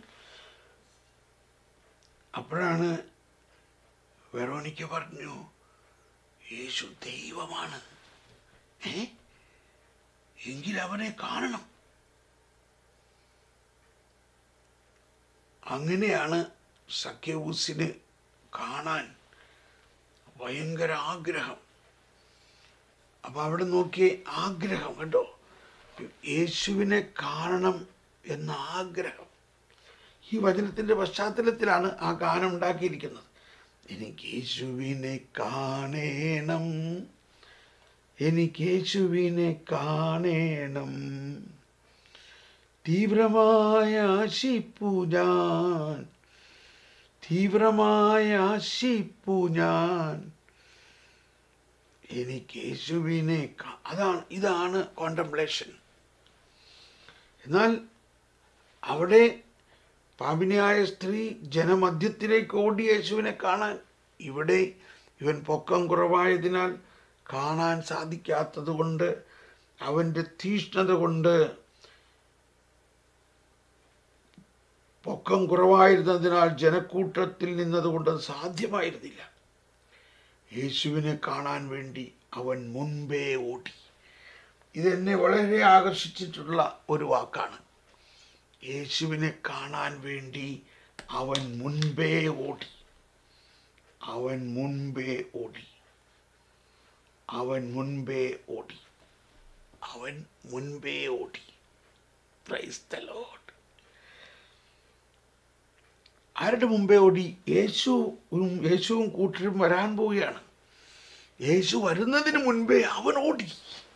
അപ്പോഴാണ് വെറോണിക്ക പറഞ്ഞു യേശു ദൈവമാണ് ഏ എങ്കിൽ അവനെ കാണണം അങ്ങനെയാണ് സഖ്യവൂസിന് കാണാൻ ഭയങ്കര ആഗ്രഹം അപ്പം അവിടെ നോക്കിയ ആഗ്രഹം കണ്ടോ യേശുവിനെ കാണണം എന്ന ആഗ്രഹം ഈ വചനത്തിൻ്റെ പശ്ചാത്തലത്തിലാണ് ആ ഗാനം ഉണ്ടാക്കിയിരിക്കുന്നത് എനിക്ക് യേശുവിനെ കാണേണം എനിക്ക് യേശുവിനെ കാണേണം തീവ്രമായ ആശിപ്പു ഞാൻ തീവ്രമായ ആശിപ്പു ഞാൻ എനിക്ക് യേശുവിനെ കാ- അതാണ് ഇതാണ് കോണ്ടംപ്ലേഷൻ എന്നാൽ അവിടെ പാപിനിയായ സ്ത്രീ ജനമധ്യത്തിലേക്ക് ഓടി യേശുവിനെ കാണാൻ ഇവിടെ ഇവൻ പൊക്കം കുറവായതിനാൽ കാണാൻ സാധിക്കാത്തത് കൊണ്ട് അവൻ്റെ തീഷ്ണത കൊണ്ട് പൊക്കം കുറവായിരുന്നതിനാൽ ജനക്കൂട്ടത്തിൽ നിന്നതുകൊണ്ട് അത് സാധ്യമായിരുന്നില്ല യേശുവിനെ കാണാൻ വേണ്ടി അവൻ മുൻപേ ഓടി ഇതെന്നെ വളരെ ആകർഷിച്ചിട്ടുള്ള ഒരു വാക്കാണ് യേശുവിനെ കാണാൻ വേണ്ടി അവൻ മുൻപേ ഓടി അവൻ മുൻപേ ഓടി അവൻ മുൻപേ ഓടി അവൻ മുൻപേ ഓടി പ്രൈസ് ദ ലോർഡ് ആരുടെ മുമ്പേ ഓടി യേശുവും യേശുവും കൂട്ടരും വരാൻ പോവുകയാണ് യേശു വരുന്നതിന് മുൻപേ അവൻ ഓടി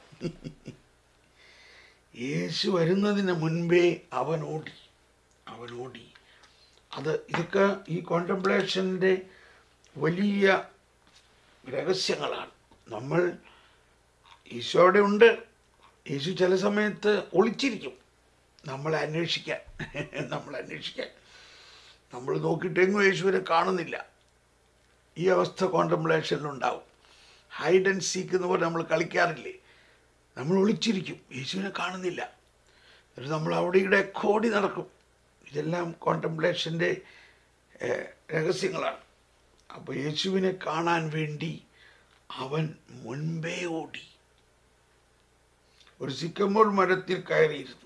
യേശു വരുന്നതിന് മുൻപേ അവൻ ഓടി അവൻ ഓടി അത് ഇതൊക്കെ ഈ കോണ്ടംപ്ലേഷൻ്റെ വലിയ രഹസ്യങ്ങളാണ് നമ്മൾ ഈശോയുടെ ഉണ്ട് യേശു ചില സമയത്ത് ഒളിച്ചിരിക്കും നമ്മളെ അന്വേഷിക്കാൻ നമ്മളെ അന്വേഷിക്കാൻ നമ്മൾ നോക്കിയിട്ടെങ്ങും യേശുവിനെ കാണുന്നില്ല ഈ അവസ്ഥ കോണ്ടംപ്ലേഷനിലുണ്ടാവും ഹൈഡ് ആൻഡ് സീക്ക് എന്ന് പറഞ്ഞ് നമ്മൾ കളിക്കാറില്ലേ നമ്മൾ ഒളിച്ചിരിക്കും യേശുവിനെ കാണുന്നില്ല എന്നിട്ട് നമ്മൾ അവിടെ ഇവിടെ കോടി നടക്കും ഇതെല്ലാം കോണ്ടംപ്ലേഷൻ്റെ രഹസ്യങ്ങളാണ് അപ്പോൾ യേശുവിനെ കാണാൻ വേണ്ടി അവൻ മുൻപേ ഓടി ഒരു സിക്കമ്പോൾ മരത്തിൽ കയറിയിരുന്നു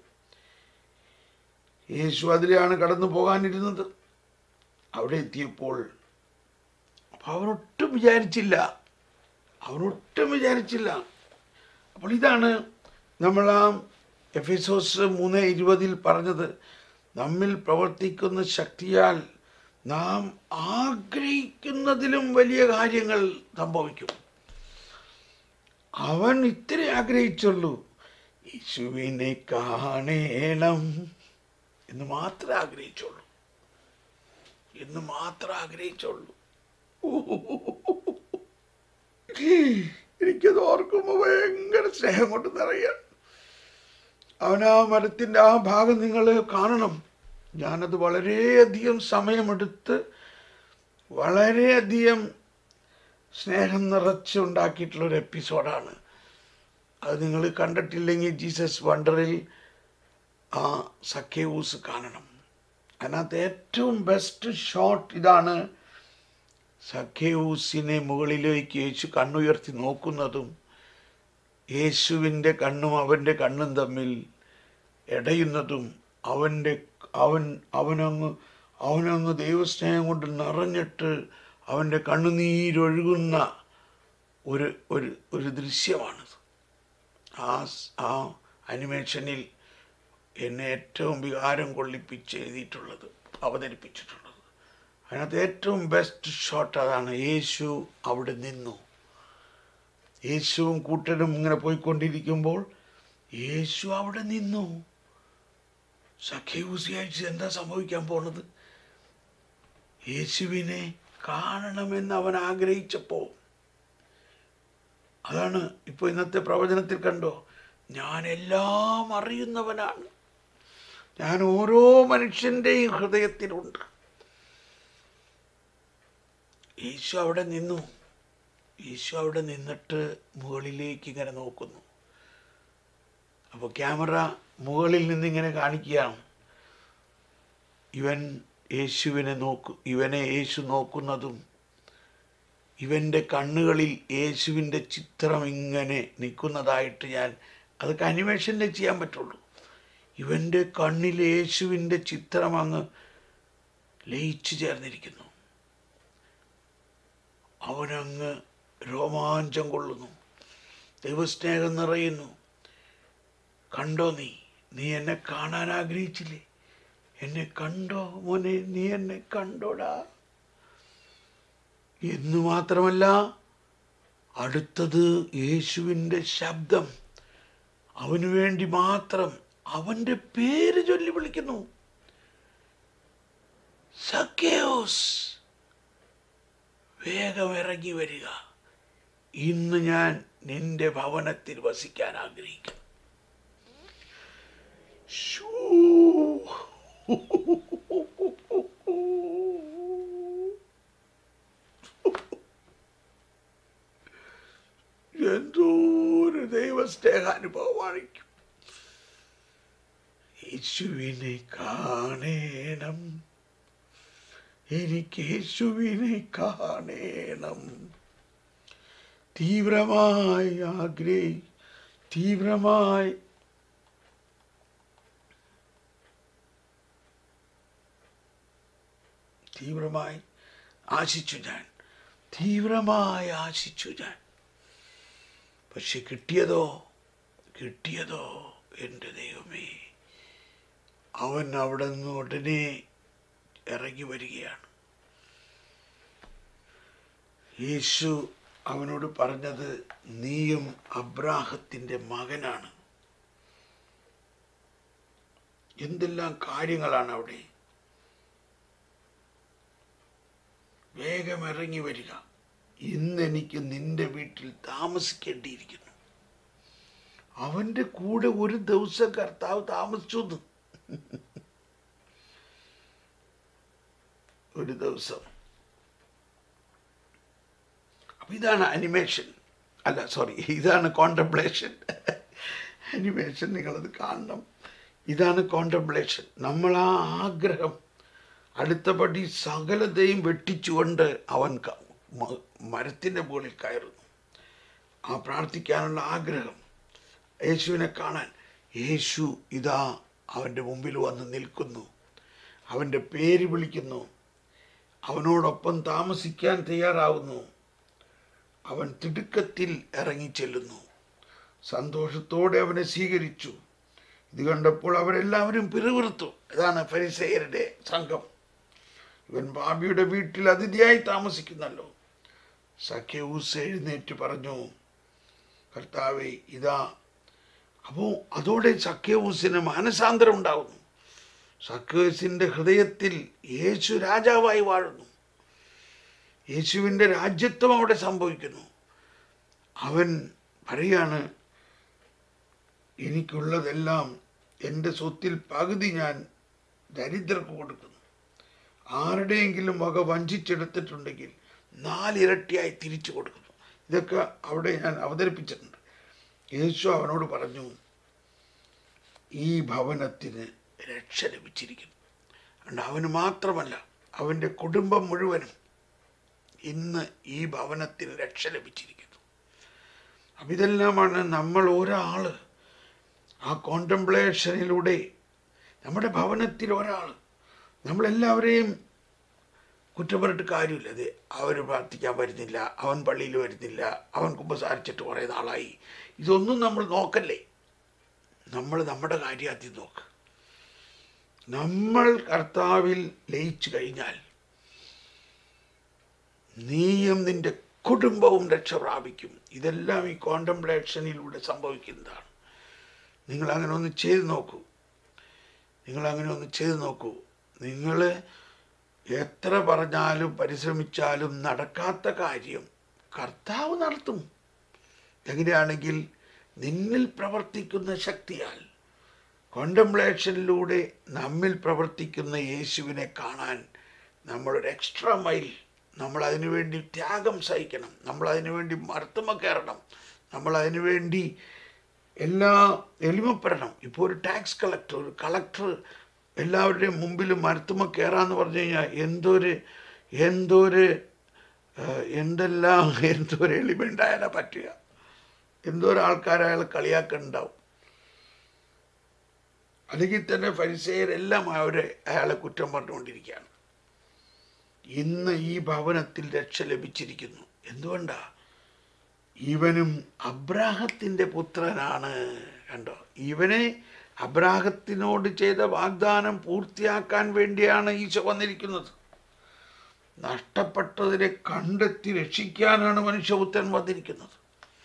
യേശു അതിലെയാണ് കടന്നു പോകാനിരുന്നത് അവിടെ എത്തിയപ്പോൾ അപ്പൊ അവനൊട്ടും വിചാരിച്ചില്ല അവനൊട്ടും വിചാരിച്ചില്ല അപ്പോൾ ഇതാണ് നമ്മൾ ആ എഫ് എസോസ് മൂന്ന് ഇരുപതിൽ പറഞ്ഞത് നമ്മിൽ പ്രവർത്തിക്കുന്ന ശക്തിയാൽ നാം ആഗ്രഹിക്കുന്നതിലും വലിയ കാര്യങ്ങൾ സംഭവിക്കും അവൻ ഇത്തിരി ആഗ്രഹിച്ചുള്ളൂ യേശുവിനെ കാണേണം എന്ന് മാത്രമേ ആഗ്രഹിച്ചുള്ളൂ എന്ന് മാത്രം ആഗ്രഹിച്ചുള്ളൂ എനിക്കത് ഓർക്കുമ്പോൾ ഭയങ്കര സ്നേഹം കൊണ്ട് നിറയാൻ അവൻ ആ മരത്തിൻ്റെ ആ ഭാഗം നിങ്ങൾ കാണണം ഞാനത് വളരെയധികം സമയമെടുത്ത് വളരെയധികം സ്നേഹം നിറച്ചുണ്ടാക്കിയിട്ടുള്ള ഒരു എപ്പിസോഡാണ് അത് നിങ്ങൾ കണ്ടിട്ടില്ലെങ്കിൽ ജീസസ് വണ്ടറിൽ ആ സഖ്യയൂസ് കാണണം അതിനകത്ത് ഏറ്റവും ബെസ്റ്റ് ഷോട്ട് ഇതാണ് സഖ്യയൂസിനെ മുകളിലേക്ക് യേശു കണ്ണുയർത്തി നോക്കുന്നതും യേശുവിൻ്റെ കണ്ണും അവൻ്റെ കണ്ണും തമ്മിൽ ഇടയുന്നതും അവൻ്റെ അവൻ അവനങ്ങ് അവനങ്ങ് ദൈവസ്നേഹം കൊണ്ട് നിറഞ്ഞിട്ട് അവൻ്റെ കണ്ണുനീരൊഴുകുന്ന ഒരു ഒരു ഒരു ദൃശ്യമാണിത് ആ സ്- ആ അനിമേഷനിൽ എന്നെ ഏറ്റവും വികാരം കൊള്ളിപ്പിച്ച് എഴുതിയിട്ടുള്ളത് അവതരിപ്പിച്ചിട്ടുള്ളത് അതിനകത്ത് ഏറ്റവും ബെസ്റ്റ് ഷോട്ട് അതാണ് യേശു അവിടെ നിന്നു യേശുവും കൂട്ടരും ഇങ്ങനെ പോയിക്കൊണ്ടിരിക്കുമ്പോൾ യേശു അവിടെ നിന്നു സഖ്യൂസിയായിട്ട് എന്താ സംഭവിക്കാൻ പോണത് യേശുവിനെ കാണണമെന്ന് അവൻ ആഗ്രഹിച്ചപ്പോൾ അതാണ് ഇപ്പോൾ ഇന്നത്തെ പ്രവചനത്തിൽ കണ്ടോ ഞാൻ എല്ലാം അറിയുന്നവനാണ് ഞാൻ ഓരോ മനുഷ്യൻ്റെയും ഹൃദയത്തിലുണ്ട് യേശു അവിടെ നിന്നു യേശു അവിടെ നിന്നിട്ട് മുകളിലേക്ക് ഇങ്ങനെ നോക്കുന്നു അപ്പോൾ ക്യാമറ മുകളിൽ നിന്നിങ്ങനെ കാണിക്കുകയാണ് ഇവൻ യേശുവിനെ നോക്കു ഇവനെ യേശു നോക്കുന്നതും ഇവൻ്റെ കണ്ണുകളിൽ യേശുവിൻ്റെ ചിത്രം ഇങ്ങനെ നിൽക്കുന്നതായിട്ട് ഞാൻ അതൊക്കെ അനിമേഷനിലേ ചെയ്യാൻ പറ്റുള്ളൂ ഇവൻ്റെ കണ്ണിൽ യേശുവിൻ്റെ ചിത്രം അങ്ങ് ലയിച്ചു ചേർന്നിരിക്കുന്നു അവനങ്ങ് രോമാഞ്ചം കൊള്ളുന്നു ദൈവസ്നേഹം നിറയുന്നു കണ്ടോ നീ നീ എന്നെ കാണാൻ ആഗ്രഹിച്ചില്ലേ എന്നെ കണ്ടോ മോനെ നീ എന്നെ കണ്ടോടാ എന്നു മാത്രമല്ല അടുത്തത് യേശുവിൻ്റെ ശബ്ദം അവനു വേണ്ടി മാത്രം അവൻ്റെ പേര് ചൊല്ലി വിളിക്കുന്നു സക്കേയോസ് വേഗം ഇറങ്ങി വരിക ഇന്ന് ഞാൻ നിന്റെ ഭവനത്തിൽ വസിക്കാൻ ആഗ്രഹിക്കുന്നു ശൂ. എന്തോ ഒരു ദൈവസ്നേഹാനുഭവമായിരിക്കും യേശുവിനെ കാണേണം എനിക്ക് യേശുവിനെ കാണേണം തീവ്രമായി ആഗ്രഹി തീവ്രമായി തീവ്രമായി ആശിച്ചു ഞാൻ തീവ്രമായി ആശിച്ചു ഞാൻ പക്ഷെ കിട്ടിയതോ കിട്ടിയതോ എൻ്റെ ദൈവമേ അവൻ അവിടെ നിന്ന് ഉടനെ ഇറങ്ങി വരികയാണ് യേശു അവനോട് പറഞ്ഞത് നീയും അബ്രാഹത്തിൻ്റെ മകനാണ് എന്തെല്ലാം കാര്യങ്ങളാണ് അവിടെ വേഗം ഇറങ്ങി വരിക ഇന്ന് എനിക്ക് നിന്റെ വീട്ടിൽ താമസിക്കേണ്ടിയിരിക്കുന്നു അവന്റെ കൂടെ ഒരു ദിവസം കർത്താവ് താമസിച്ചു എന്ന്. ഒരു ദിവസം അപ്പൊ ഇതാണ് അനിമേഷൻ അല്ല സോറി ഇതാണ് കോണ്ടംപ്ലേഷൻ അനിമേഷൻ നിങ്ങളത് കാണണം ഇതാണ് കോണ്ടംപ്ലേഷൻ നമ്മൾ ആ ആഗ്രഹം അടുത്തപടി സകലതയും വെട്ടിച്ചുകൊണ്ട് അവൻ ക- മ- മരത്തിൻ്റെ മുകളിൽ കയറുന്നു ആ പ്രാർത്ഥിക്കാനുള്ള ആഗ്രഹം യേശുവിനെ കാണാൻ യേശു ഇതാ അവൻ്റെ മുമ്പിൽ വന്ന് നിൽക്കുന്നു അവൻ്റെ പേര് വിളിക്കുന്നു അവനോടൊപ്പം താമസിക്കാൻ തയ്യാറാവുന്നു അവൻ തിടുക്കത്തിൽ ഇറങ്ങിച്ചെല്ലുന്നു സന്തോഷത്തോടെ അവനെ സ്വീകരിച്ചു ഇത് കണ്ടപ്പോൾ അവരെല്ലാവരും പിറുവിറുത്തു ഇതാണ് ഫരിസേയരുടെ സംഘം ഇവൻ ബാബിയുടെ വീട്ടിൽ അതിഥിയായി താമസിക്കുന്നല്ലോ സഖ്യൂസ് എഴുന്നേറ്റ് പറഞ്ഞു കർത്താവെ ഇതാ അപ്പോൾ അതോടെ സഖ്യൂസിന് മാനസാന്തരം ഉണ്ടാകുന്നു സഖ്യൂസിൻ്റെ ഹൃദയത്തിൽ യേശു രാജാവായി വാഴുന്നു യേശുവിൻ്റെ രാജ്യത്വം അവിടെ സംഭവിക്കുന്നു അവൻ പറയാണ് എനിക്കുള്ളതെല്ലാം എൻ്റെ സ്വത്തിൽ പകുതി ഞാൻ ദരിദ്രർക്ക് കൊടുക്കുന്നു ആരുടെയെങ്കിലും വക വഞ്ചിച്ചെടുത്തിട്ടുണ്ടെങ്കിൽ നാലിരട്ടിയായി തിരിച്ചു കൊടുക്കുന്നു ഇതൊക്കെ അവിടെ ഞാൻ അവതരിപ്പിച്ചിട്ടുണ്ട് യേശു അവനോട് പറഞ്ഞു ഈ ഭവനത്തിന് രക്ഷ ലഭിച്ചിരിക്കുന്നു അതുകൊണ്ട് അവന് മാത്രമല്ല അവൻ്റെ കുടുംബം മുഴുവനും ഇന്ന് ഈ ഭവനത്തിന് രക്ഷ ലഭിച്ചിരിക്കുന്നു അപ്പം ഇതെല്ലാമാണ് നമ്മൾ ഒരാൾ ആ കോണ്ടംപ്ലേഷനിലൂടെ നമ്മുടെ ഭവനത്തിൽ ഒരാൾ നമ്മളെല്ലാവരെയും കുറ്റം പറഞ്ഞിട്ട് കാര്യമില്ല അത് അവർ പ്രാർത്ഥിക്കാൻ വരുന്നില്ല അവൻ പള്ളിയിൽ വരുന്നില്ല അവൻ കുമ്പസാരിച്ചിട്ട് കുറേ നാളായി ഇതൊന്നും നമ്മൾ നോക്കല്ലേ നമ്മൾ നമ്മുടെ കാര്യത്തിൽ നോക്ക് നമ്മൾ കർത്താവിൽ ലയിച്ചു കഴിഞ്ഞാൽ നീയും നിന്റെ കുടുംബവും രക്ഷ പ്രാപിക്കും ഇതെല്ലാം ഈ കോണ്ടംപ്ലേഷനിലൂടെ സംഭവിക്കുന്നതാണ് നിങ്ങൾ അങ്ങനെ ഒന്ന് ചെയ്ത് നോക്കൂ നിങ്ങൾ അങ്ങനെ ഒന്ന് ചെയ്ത് നോക്കൂ നിങ്ങൾ എത്ര പറഞ്ഞാലും പരിശ്രമിച്ചാലും നടക്കാത്ത കാര്യം കർത്താവ് നടത്തും എങ്ങനെയാണെങ്കിൽ നിന്നിൽ പ്രവർത്തിക്കുന്ന ശക്തിയാൽ കോണ്ടംപ്ലേഷനിലൂടെ നമ്മിൽ പ്രവർത്തിക്കുന്ന യേശുവിനെ കാണാൻ നമ്മളൊരു എക്സ്ട്രാ മൈൽ നമ്മൾ അതിനുവേണ്ടി ത്യാഗം സഹിക്കണം നമ്മൾ അതിനുവേണ്ടി മർത്തമ കയറണം നമ്മൾ അതിനുവേണ്ടി എല്ലാ എളിമപ്പെടണം ഇപ്പോൾ ഒരു ടാക്സ് കളക്ടർ ഒരു കളക്ടർ എല്ലാവരുടെയും മുമ്പിൽ മരത്തുമ്മ കയറാന്ന് പറഞ്ഞു കഴിഞ്ഞാൽ എന്തൊരു എന്തൊരു ആ, എന്തെല്ലാം എന്തൊരു എളിമ ഉണ്ടായാലാ പറ്റുക എന്തോരം ആൾക്കാർ അയാൾ കളിയാക്കുന്നുണ്ടാവും അല്ലെങ്കിൽ തന്നെ പരിസയരെല്ലാം അവരെ അയാളെ കുറ്റം പറഞ്ഞുകൊണ്ടിരിക്കുകയാണ് ഇന്ന് ഈ ഭവനത്തിൽ രക്ഷ ലഭിച്ചിരിക്കുന്നു എന്തുകൊണ്ടാ ഇവനും അബ്രാഹത്തിന്റെ പുത്രനാണ് കണ്ടോ ഇവനെ അബ്രാഹത്തിനോട് ചെയ്ത വാഗ്ദാനം പൂർത്തിയാക്കാൻ വേണ്ടിയാണ് ഈശോ വന്നിരിക്കുന്നത് നഷ്ടപ്പെട്ടതിനെ കണ്ടെത്തി രക്ഷിക്കാനാണ് മനുഷ്യപുത്രൻ വന്നിരിക്കുന്നത്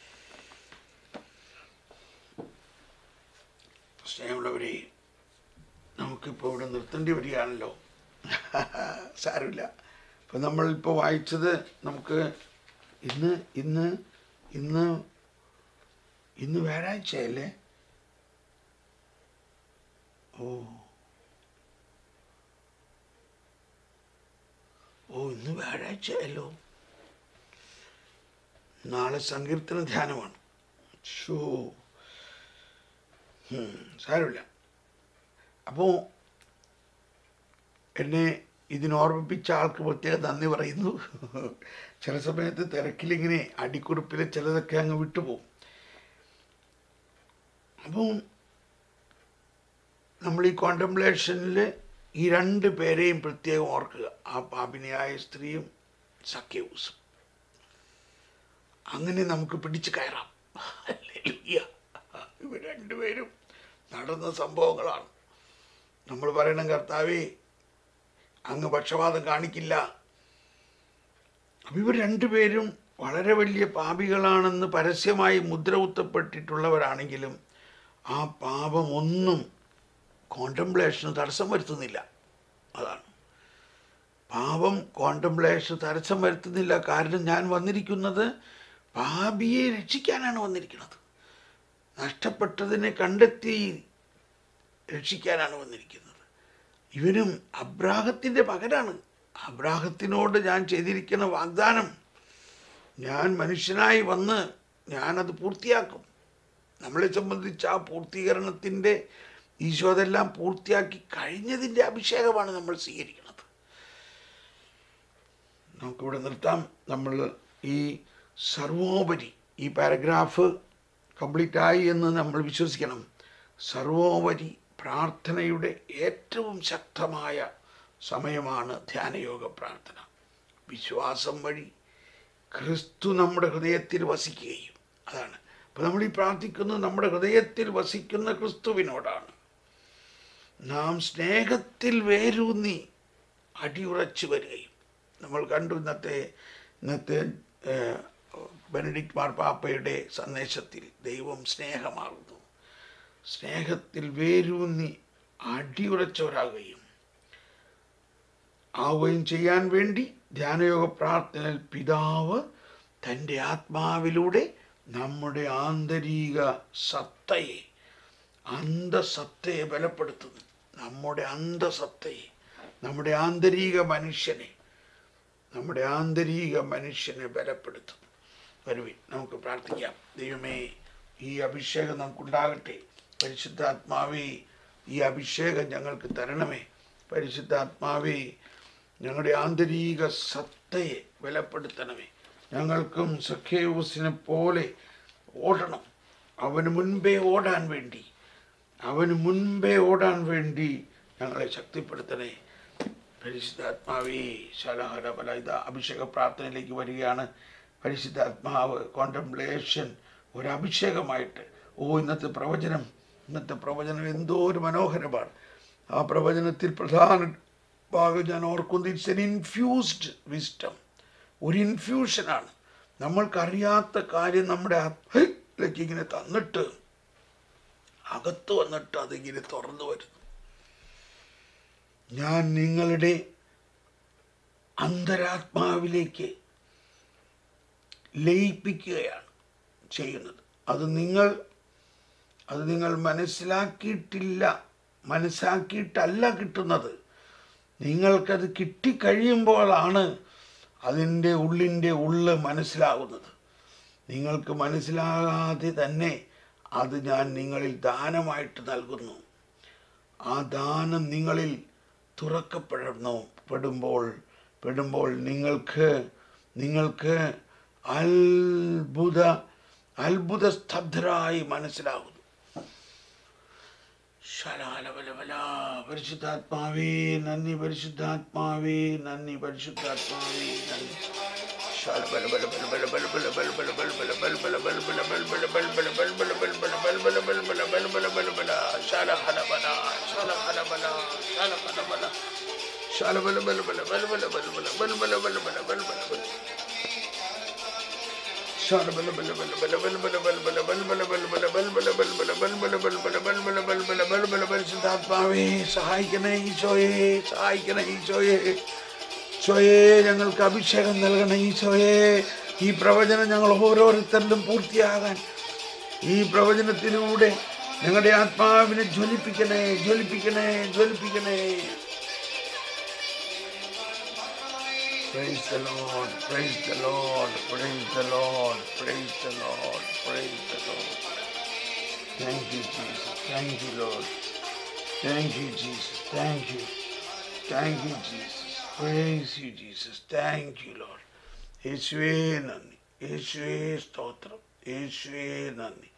സ്നേഹമുള്ളവരെ നമുക്കിപ്പോൾ ഇവിടെ നിർത്തേണ്ടി വരികയാണല്ലോ സാരമില്ല ഇപ്പം നമ്മളിപ്പോൾ വായിച്ചത് നമുക്ക് ഇന്ന് ഇന്ന് ഇന്ന് ഇന്ന് വ്യാഴാഴ്ചയല്ലേ ഓ ഓ ഇന്ന് വ്യാഴാഴ്ചയല്ലോ നാളെ സങ്കീർത്തന ധ്യാനമാണ് ഷോ ഉം, സാരമില്ല അപ്പോൾ എന്നെ ഇതിനോർമ്മിപ്പിച്ച ആൾക്ക് പ്രത്യേകം നന്ദി പറയുന്നു ചില സമയത്ത് തിരക്കിലിങ്ങനെ അടിക്കുറിപ്പിൽ ചിലതൊക്കെ അങ്ങ് വിട്ടുപോകും അപ്പം നമ്മൾ ഈ കോണ്ടംപ്ലേഷനിൽ ഈ രണ്ട് പേരെയും പ്രത്യേകം ഓർക്കുക ആ പാപിനിയായ സ്ത്രീയും സഖ്യവും അങ്ങനെ നമുക്ക് പിടിച്ചു കയറാം ഹല്ലേലൂയ. ഇവർ രണ്ടുപേരും നടന്ന സംഭവങ്ങളാണ് നമ്മൾ പറയണം കർത്താവേ അങ്ങ് പക്ഷപാതം കാണിക്കില്ല അപ്പം ഇവർ രണ്ടുപേരും വളരെ വലിയ പാപികളാണെന്ന് പരസ്യമായി മുദ്ര കുത്തപ്പെട്ടിട്ടുള്ളവരാണെങ്കിലും ആ പാപമൊന്നും കോണ്ടംപ്ലേഷന് തടസ്സം വരുത്തുന്നില്ല അതാണ് പാപം കോണ്ടംപ്ലേഷൻ തടസ്സം വരുത്തുന്നില്ല കാരണം ഞാൻ വന്നിരിക്കുന്നത് പാപിയെ രക്ഷിക്കാനാണ് വന്നിരിക്കുന്നത് നഷ്ടപ്പെട്ടതിനെ കണ്ടെത്തി രക്ഷിക്കാനാണ് വന്നിരിക്കുന്നത് ഇവനും അബ്രാഹത്തിൻ്റെ മകനാണ് അബ്രാഹത്തിനോട് ഞാൻ ചെയ്തിരിക്കുന്ന വാഗ്ദാനം ഞാൻ മനുഷ്യനായി വന്ന് ഞാനത് പൂർത്തിയാക്കും നമ്മളെ സംബന്ധിച്ച് ആ പൂർത്തീകരണത്തിൻ്റെ ഈശോ അതെല്ലാം പൂർത്തിയാക്കി കഴിഞ്ഞതിൻ്റെ അഭിഷേകമാണ് നമ്മൾ സ്വീകരിക്കുന്നത് നമുക്കിവിടെ നിർത്താം നമ്മൾ ഈ സർവോപരി ഈ പാരഗ്രാഫ് കംപ്ലീറ്റ് ആയി എന്ന് നമ്മൾ വിശ്വസിക്കണം സർവോപരി പ്രാർത്ഥനയുടെ ഏറ്റവും ശക്തമായ സമയമാണ് ധ്യാനയോഗ പ്രാർത്ഥന വിശ്വാസം വഴി ക്രിസ്തു നമ്മുടെ ഹൃദയത്തിൽ വസിക്കുകയും അതാണ് അപ്പോൾ നമ്മൾ ഈ പ്രാർത്ഥിക്കുന്നത് നമ്മുടെ ഹൃദയത്തിൽ വസിക്കുന്ന ക്രിസ്തുവിനോടാണ് നാം സ്നേഹത്തിൽ വേരൂന്നി അടിയുറച്ചു വരികയും നമ്മൾ കണ്ടു ഇന്നത്തെ ഇന്നത്തെ ഏഹ്, ബെനഡിക്ട് മാർപ്പാപ്പയുടെ സന്ദേശത്തിൽ ദൈവം സ്നേഹമാകുന്നു സ്നേഹത്തിൽ വേരൂന്നി അടിയുറച്ചവരാകുകയും ആവുകയും ചെയ്യാൻ വേണ്ടി ധ്യാനയോഗ പ്രാർത്ഥനയിൽ പിതാവ് തൻ്റെ ആത്മാവിലൂടെ നമ്മുടെ ആന്തരിക സത്തയെ അന്തസത്തയെ ബലപ്പെടുത്തുന്നു നമ്മുടെ അന്തസത്തയെ നമ്മുടെ ആന്തരിക മനുഷ്യനെ നമ്മുടെ ആന്തരിക മനുഷ്യനെ ബലപ്പെടുത്തുന്നു വരുവിൻ നമുക്ക് പ്രാർത്ഥിക്കാം ദൈവമേ ഈ അഭിഷേകം നമുക്കുണ്ടാകട്ടെ പരിശുദ്ധാത്മാവേ ഈ അഭിഷേകം ഞങ്ങൾക്ക് തരണമേ പരിശുദ്ധാത്മാവേ ഞങ്ങളുടെ ആന്തരിക സത്തയെ ബലപ്പെടുത്തണമേ ഞങ്ങൾക്കും സഖ്യയൂസിനെ പോലെ ഓടണം അവന് മുൻപേ ഓടാൻ വേണ്ടി അവന് മുൻപേ ഓടാൻ വേണ്ടി ഞങ്ങളെ ശക്തിപ്പെടുത്തണേ പരിശുദ്ധാത്മാവേ ശലഹര പല ഇത് അഭിഷേക പ്രാർത്ഥനയിലേക്ക് വരികയാണ് പരിശുദ്ധാത്മാവ് കോണ്ടംപ്ലേഷൻ ഒരു അഭിഷേകമായിട്ട് ഓ ഇന്നത്തെ പ്രവചനം ഇന്നത്തെ പ്രവചനം എന്തോ ഒരു മനോഹരമാണ് ആ പ്രവചനത്തിൽ പ്രധാന ഭാഗം ഞാൻ ഓർക്കുന്നത് ഇറ്റ്സ് എൻ ഇൻഫ്യൂസ്ഡ് വിസ്റ്റം ഒരു ഇൻഫ്യൂഷനാണ് നമ്മൾക്കറിയാത്ത കാര്യം നമ്മുടെ ആത്മയിലേക്ക് ഇങ്ങനെ തന്നിട്ട് അകത്ത് വന്നിട്ട് അതിങ്ങനെ തുറന്നു വരുന്നു ഞാൻ നിങ്ങളുടെ അന്തരാത്മാവിലേക്ക് ലയിപ്പിക്കുകയാണ് ചെയ്യുന്നത് അത് നിങ്ങൾ അത് നിങ്ങൾ മനസ്സിലാക്കിയിട്ടില്ല മനസ്സിലാക്കിയിട്ടല്ല കിട്ടുന്നത് നിങ്ങൾക്കത് കിട്ടിക്കഴിയുമ്പോഴാണ് അതിൻ്റെ ഉള്ളിൻ്റെ ഉള്ള് മനസ്സിലാകുന്നത് നിങ്ങൾക്ക് മനസ്സിലാകാതെ തന്നെ അത് ഞാൻ നിങ്ങളിൽ ദാനമായിട്ട് നൽകുന്നു ആ ദാനം നിങ്ങളിൽ തുറക്കപ്പെടുന്നു പെടുമ്പോൾ പെടുമ്പോൾ നിങ്ങൾക്ക് നിങ്ങൾക്ക് അത്ഭുത അത്ഭുത സ്തബ്ധരായി മനസ്സിലാകുന്നു ശലാലബലബല പരിശുദ്ധാത്മാവേ നന്ദി പരിശുദ്ധാത്മാവേ നന്ദി പരിശുദ്ധാത്മാവേ നന്ദി പരിശുദ്ധാത്മാവേ സഹായിക്കണേ ഈശോയെ സഹായിക്കണേ ഈശോയെ ഈശോയെ ഞങ്ങൾക്ക് അഭിഷേകം നൽകണേ ഈശോയെ ഈ പ്രവചനം ഞങ്ങൾ ഓരോരുത്തരിലും പൂർത്തിയാകാൻ ഈ പ്രവചനത്തിലൂടെ ഞങ്ങളുടെ ആത്മാവിനെ ജ്വലിപ്പിക്കണേ ജ്വലിപ്പിക്കണേ ജ്വലിപ്പിക്കണേ Praise the Lord, praise the Lord, praise the Lord, praise the Lord, praise the Lord. Thank you, Jesus. Thank you, Lord. Thank you, Jesus. Thank you. Thank you, Jesus. Praise you, Jesus. Thank you, Lord. യേശുവേ നന്ദി യേശുവേ സ്തോത്രം യേശുവേ നന്ദി